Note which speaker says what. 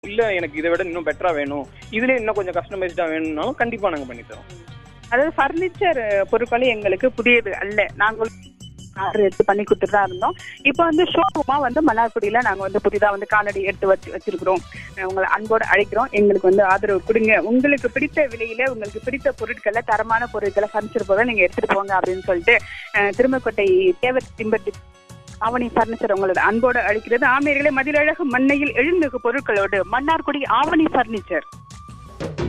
Speaker 1: இல்ல எனக்கு இதை விட இன்னும் பெட்டரா வேணும் இதுல இன்னும் கொஞ்சம் கஸ்டமைஸ்டா வேணும்னாலும் கண்டிப்பா நாங்க பண்ணி தரோம்
Speaker 2: அதாவது ஃபர்னிச்சர் பொருட்களும் எங்களுக்கு புதியது அல்ல நாங்கள் ஆர்டர் எடுத்து பண்ணி கொடுத்துட்டு தான் இருந்தோம் இப்போ வந்து ஷோரூமா வந்து மன்னார்குடியில நாங்க வந்து புதிதா வந்து காலடி எடுத்து வச்சு வச்சிருக்கிறோம் அஹ் உங்களை அன்போடு அழைக்கிறோம் எங்களுக்கு வந்து ஆதரவு கொடுங்க உங்களுக்கு பிடித்த விலையில உங்களுக்கு பிடித்த பொருட்களை தரமான பொருட்களை ஃபர்னிச்சர் பொருளை நீங்க எடுத்துட்டு போங்க அப்படின்னு சொல்லிட்டு அஹ் திருமக்கோட்டை தேவர் திம்பட்டி ஆவணி ஃபர்னிச்சர் உங்களோட அன்போடு அழைக்கிறது ஆமையர்களே மதிலழகு மண்ணையில் எழுந்தகு பொருட்களோடு மன்னார்குடி ஆவணி ஃபர்னிச்சர்